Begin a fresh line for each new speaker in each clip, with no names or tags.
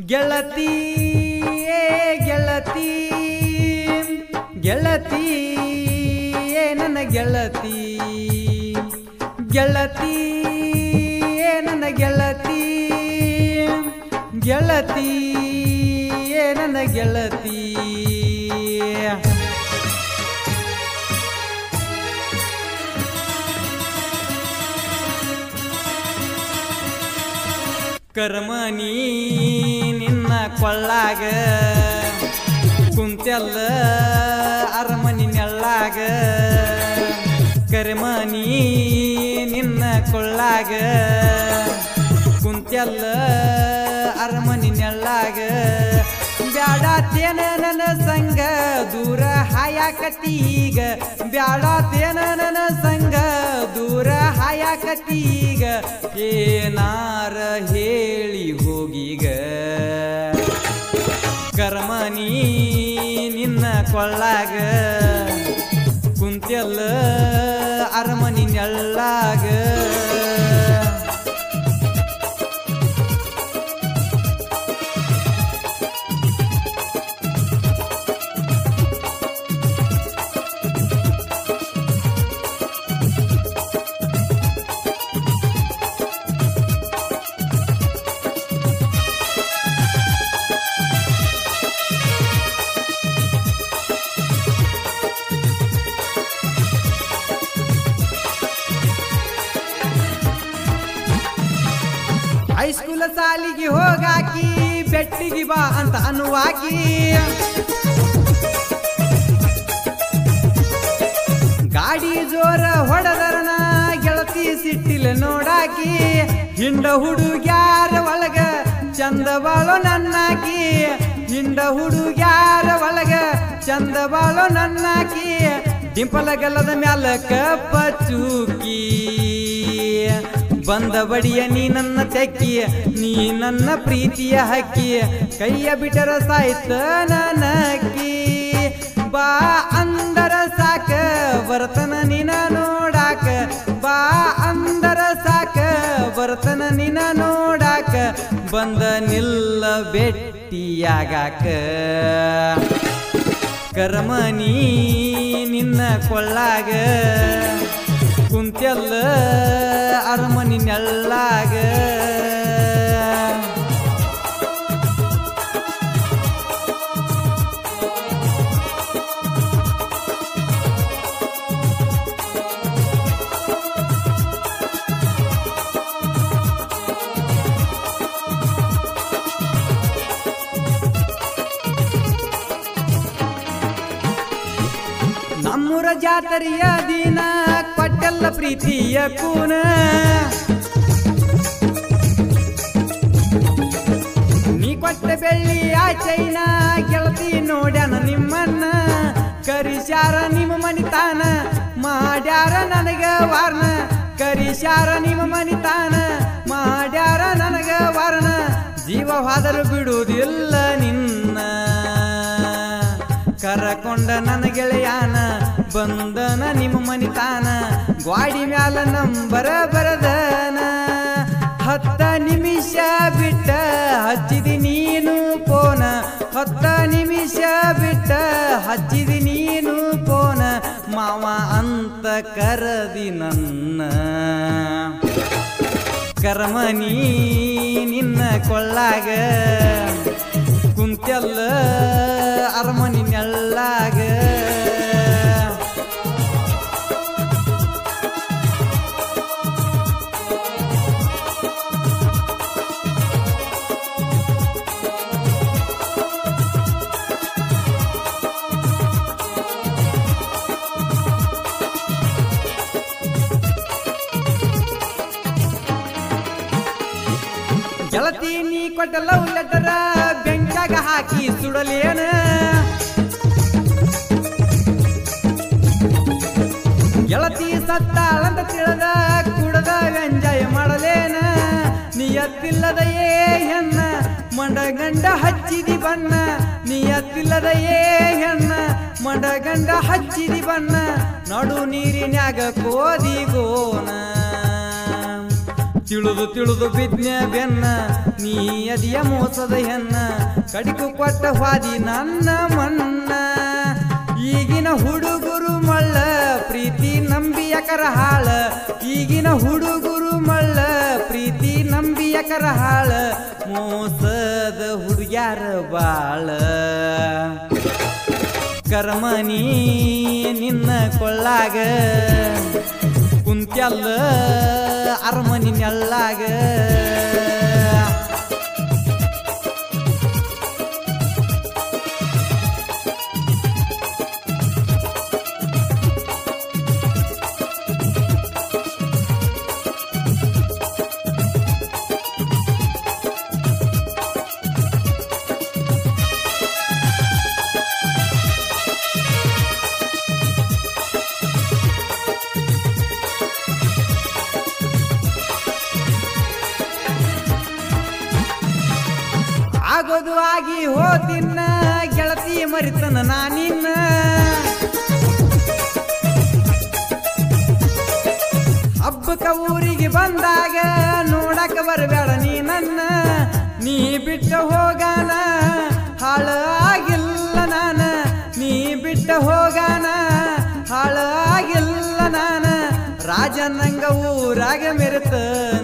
ಗೆಳತಿ ಏ ಗೆಳತಿ ಗೆಳತಿ ಏ ನನ್ನ ಗೆಳತಿ ಗೆಳತಿ ಏ ನನ್ನ ಗೆಳತಿ ಗೆಳತಿ ಏ ನನ್ನ ಗೆಳತಿ ಕರ್ಮನಿ ನಿನ್ನ ಕೊಳ್ಳಾಗ ಕುಂತೆಲ್ಲ ಅರಮನಿ ನೆಳ್ಳಾಗ ಕರ್ಮನಿ ನಿನ್ನ ಕೊಳ್ಳಾಗ ಕುಂತೆಲ್ಲ ಅರಮನಿ ನೆಳ್ಳಾಗ ಬ್ಯಾಡಾತೇನ ನನ್ನ ಸಂಗ ದೂರ ಹಾಯಾಕತೀಗ ಬ್ಯಾಡಾತೇನ ನನ್ನ ಸಂಗ ದೂರ ಹಾಯಾಕತೀಗ ಏನಾರ ಹೇಳಿ ಹೋಗೀಗ ಕರ್ಮನಿ ನಿನ್ನ ಕೊಳ್ಳಾಗ ಕುಂತೆಲ್ಲ ಅರಮನಿ ನೆಳ್ಳಾಗ ಹೈಸ್ಕೂಲ ಸಾಲಿಗೆ ಹೋಗಾಕಿ ಬೆಟ್ಟಿಗೆ ಬಾ ಅಂತ ಅನ್ನುವಾಕಿ ಗಾಡಿ ಜೋರ ಹೊಡೆದರನ ಗೆಳತಿ ಸಿಟ್ಟಿಲ್ಲ ನೋಡಾಕಿ ಹಿಂಡ ಹುಡುಗ್ಯಾರ ಒಳಗ ಚಂದ ಬಾಳೋ ನನ್ನಾಕಿ ಹಿಂಡ ಹುಡುಗ್ಯಾರ ಒಳಗ ಚಂದ ಬಾಳೋ ನನ್ನಾಕಿ ಡಿಂಪಲ ಗಲ್ಲದ ಮ್ಯಾಲ ಕಪ್ಪ ಚೂಕಿ ಬಂದ ಬಡಿಯ ನೀ ನನ್ನ ತೆಕ್ಕಿ ನೀ ನನ್ನ ಪ್ರೀತಿಯ ಹಕ್ಕಿ ಕೈಯ ಬಿಟ್ಟರ ಸಾಯ್ತ ನನಕ್ಕಿ ಬಾ ಅಂದರ ಸಾಕ ಬರ್ತನ ನಿನ ನೋಡಾಕ ಬಾ ಅಂದರ ಸಾಕ ಬರ್ತನ ನಿನ ನೋಡಾಕ ಬಂದ ನಿಲ್ಲ ಭೆಟ್ಟಿಯಾಗಾಕ ಕರ್ಮನಿ ನಿನ್ನ ಕೊಳ್ಳಾಗ ಕುಂತೆಲ್ಲ ಅರಮನಿ ನೆಳ್ಳಾಗ ನಮ್ಮೂರ ಜಾತರಿಯ ದಿನ ಕೊಟ್ಟೆಲ್ಲ ಪ್ರೀತಿಯ ಕೂನ ನೀ ಕೊಟ್ಟ ಬೆಳ್ಳಿ ಆ ಚೈನ ಗೆಳತಿ ನೋಡ್ಯಾನ ನಿಮ್ಮನ್ನ ಕರಿಸ್ಯಾರ ನಿಮ್ಮ ಮನಿತಾನ ಮಾಡ್ಯಾರ ನನಗ ವಾರ್ನ ಕರಿಸ್ಯಾರ ನಿಮ್ಮ ಮನಿತಾನ ಮಾಡ್ಯಾರ ನನಗ ವಾರ್ನ ಜೀವ ಹೋದರು ಬಿಡುವುದಿಲ್ಲ ನಿನ್ನ ಕರಕೊಂಡ ನನ್ನ ಗೆಳೆಯಾನ ಬಂದನ ನಿಮ್ಮ ಮನಿತಾನ ಗ್ವಾಡಿ ಮ್ಯಾಲ ನಂಬರ ಬರದನ ಹತ್ತ ನಿಮಿಷ ಬಿಟ್ಟ ಹಚ್ಚಿದಿ ನೀನು ಪೋನ ಹತ್ತ ನಿಮಿಷ ಬಿಟ್ಟ ಹಚ್ಚಿದಿ ನೀನು ಪೋನ ಮಾವ ಅಂತ ಕರದಿ ನನ್ನ ಕರ್ಮನಿ ನಿನ್ನ ಕೊಳ್ಳಾಗ ಕುಂತೆಲ್ಲ ಅರಮನಿ ನೆಳ್ಳಾಗ ಗೆಳತಿ ನೀ ಕೊಟ್ಟ ಲವ್ ಲೆಟರ ಬೆಂಕಾಗ ಹಾಕಿ ಸುಡಲೇನ ಗೆಳತಿ ಸತ್ತಾಳಂತ ತಿಳಿದ ಕುಡದ ಎಂಜಾಯ್ ಮಾಡಲೇನ ನಿಯತ್ತಿಲ್ಲದ ಏ ಹೆಣ್ಣ ಮಂಡಗಂಡ ಹಚ್ಚಿದಿ ಬಣ್ಣ ನಿಯತ್ತಿಲ್ಲದ ಏ ಹೆಣ್ಣ ಮಂಡಗಂಡ ಹಚ್ಚಿದಿ ಬಣ್ಣ ನಡು ನೀರಿನ್ಯಾಗ ಕೋದಿಗೋನ ತಿಳಿದು ತಿಳಿದು ಬಿದ್ನ ಬೆನ್ನ ನೀ ಅದಿಯ ಮೋಸದ ಹೆನ್ನ ಕಡಿಕು ಕೊಟ್ಟ ಹಾದಿ ನನ್ನ ಮನ್ನ ಈಗಿನ ಹುಡುಗರು ಮಳ್ಳ ಪ್ರೀತಿ ನಂಬಿ ಯಕರ ಹಾಳ ಈಗಿನ ಹುಡುಗರು ಮಳ್ಳ ಪ್ರೀತಿ ನಂಬಿ ಯಕರ ಹಾಳ ಮೋಸದ ಹುಡುಗ್ಯಾರ ಬಾಳ ಕರ್ಮನಿ ನಿನ್ನ ಕೊಳ್ಳಾಗ ಕುಂತ್ಯಲ್ಲ ಅರಮನಿ ನೆಳ್ಳಾಗ ಆಗೋದು ಆಗಿ ಹೋತಿನ್ನ ಗೆಳತಿ ಮರಿತನ ನಾನಿನ್ನ ಹಬ್ಬಕ್ಕ ಊರಿಗೆ ಬಂದಾಗ ನೋಡಕ ಬರಬೇಡ ನೀ ನನ್ನ ನೀ ಬಿಟ್ಟ ಹೋಗಾನ ಹಾಳ ಆಗಿಲ್ಲ ನಾನ ನೀ ಬಿಟ್ಟ ಹೋಗಾನ ಹಾಳ ಆಗಿಲ್ಲ ನಾನ ರಾಜನಂಗ ಊರಾಗ ಮೆರೆತನ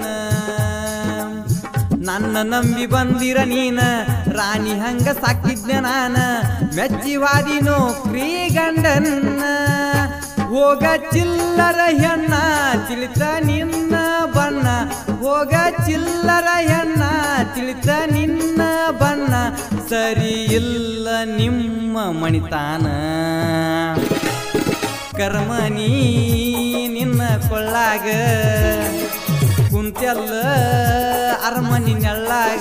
ನನ್ನ ನಂಬಿ ಬಂದಿರ ನೀನ ರಾಣಿ ಹಂಗ ಸಾಕಿದ್ನ ನಾನ ಮೆಚ್ಚಿವಾದಿ ನೌಕ್ರಿ ಗಂಡನ್ನ ಹೋಗ ಚಿಲ್ಲರ ಹೆಣ್ಣ ತಿಳಿತ ನಿನ್ನ ಬಣ್ಣ ಹೋಗ ಚಿಲ್ಲರ ಹೆಣ್ಣ ತಿಳಿತ ನಿನ್ನ ಬಣ್ಣ ಸರಿ ಇಲ್ಲ ನಿಮ್ಮ ಮಣಿತಾನ ಕರ್ಮನಿ ನಿನ್ನ ಕೊಳ್ಳಾಗ ಕುಂತ್ಯಲ್ಲ ಅರಮನಿ ನೆಳ್ಳಾಗ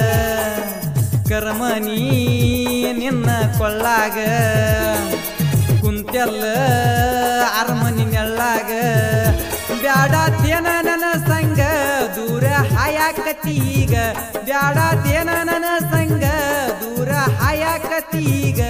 ಕರ್ಮನಿ ನಿನ್ನ ಕೊಳ್ಳಾಗ ಕುಂತ್ಯಲ್ಲ ಅರಮನಿ ನೆಳ್ಳಾಗ ಬ್ಯಾಡಾತೇನ ನನ್ನ ಸಂಗ ದೂರ ಹಾಯಾಕತಿ ಈಗ ಬ್ಯಾಡಾತೇನ ನನ್ನ ಸಂಗ ದೂರ ಹಾಯಾಕತಿ ಈಗ